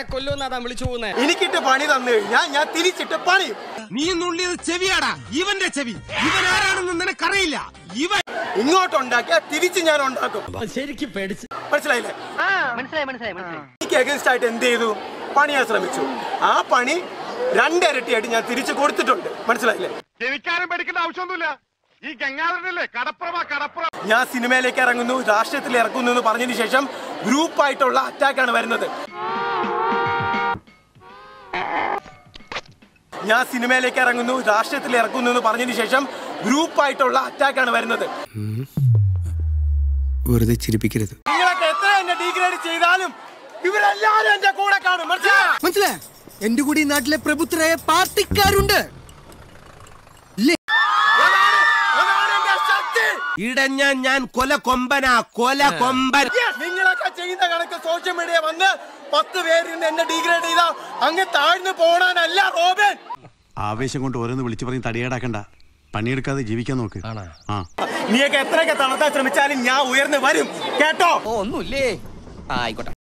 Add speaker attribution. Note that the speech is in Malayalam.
Speaker 1: കൊല്ലുമെന്നാ താൻ വിളിച്ചു പോകുന്നത്
Speaker 2: എനിക്കിട്ട് പണി തന്നു കഴിഞ്ഞാൽ ഞാൻ തിരിച്ചിട്ട് പണി
Speaker 3: നീ നുള്ളിയത് ചെവിയാടാ ഇവന്റെ ചെവി ഇവൻ ആരാണെന്ന് നിനക്കറിയില്ല ഇവൻ
Speaker 2: ഇങ്ങോട്ട് ഉണ്ടാക്കിയാൽ തിരിച്ച് ഞാൻ ഉണ്ടാക്കും
Speaker 1: ശരിക്കും പേടിച്ച്
Speaker 2: മനസ്സിലായില്ലേ
Speaker 4: മനസ്സിലായി മനസ്സിലായി മനസ്സിലായി
Speaker 2: എനിക്ക് അഗൻസ്റ്റ് ആയിട്ട് എന്ത് ചെയ്തു പണിയാൻ ശ്രമിച്ചു ആ പണി രണ്ടിരട്ടിയായിട്ട് ഞാൻ തിരിച്ചു കൊടുത്തിട്ടുണ്ട് മനസ്സിലായില്ലേ
Speaker 5: ജനിക്കാനും പഠിക്കേണ്ട ആവശ്യമൊന്നുമില്ല ഈ ഗംഗാധരനല്ലേ കടപ്പുറമാ കടപ്പുറം
Speaker 2: ഞാൻ സിനിമയിലേക്ക് ഇറങ്ങുന്നു രാഷ്ട്രീയത്തിൽ ഇറങ്ങുന്നു എന്ന് പറഞ്ഞതിന് ശേഷം ഗ്രൂപ്പായിട്ടുള്ള അറ്റാക്കാണ് വരുന്നത് ഞാൻ സിനിമയിലേക്ക് ഇറങ്ങുന്നു രാഷ്ട്രീയത്തിൽ ഇറങ്ങുന്നു എന്ന് പറഞ്ഞതിന് ശേഷം ഗ്രൂപ്പായിട്ടുള്ള അറ്റാക്കാണ് വരുന്നത്
Speaker 6: വെറുതെ ചിരിപ്പിക്കരുത്
Speaker 2: നിങ്ങളൊക്കെ എത്ര എന്നെ ഡീഗ്രേഡ് ചെയ്താലും ഇവരെല്ലാരും എന്റെ കൂടെ കാണും മനസ്സിലായോ
Speaker 6: മനസ്സിലായ എന്റെ കൂടി ഈ നാട്ടിലെ പ്രബുദ്ധരായ പാർട്ടിക്കാരുണ്ട്
Speaker 2: അതാണ് അതാണ് എന്റെ ശക്തി
Speaker 3: ഇടഞ്ഞ ഞാൻ കൊല കൊമ്പനാ കൊല കൊമ്പൻ
Speaker 2: നിങ്ങളൊക്കെ ചെയ്യുന്ന കണക്ക് സോഷ്യൽ മീഡിയ വന്ന് പത്ത് പേരിൽ നിന്ന് എന്നെ ഡീഗ്രേഡ് ചെയ്താ അങ്ങ് താഴ്ന്നു പോണാനല്ല റോബൻ
Speaker 7: ആവേശം കൊണ്ട് ഓരോന്ന് വിളിച്ചു പറഞ്ഞ് തടിയേടാക്കണ്ട പണിയെടുക്കാതെ ജീവിക്കാൻ നോക്ക് ആ
Speaker 2: നീയൊക്കെ എത്രയൊക്കെ തളർത്താൻ ശ്രമിച്ചാലും ഞാൻ ഉയർന്നു വരും കേട്ടോ
Speaker 1: ഒന്നുമില്ലേ ആയിക്കോട്ടെ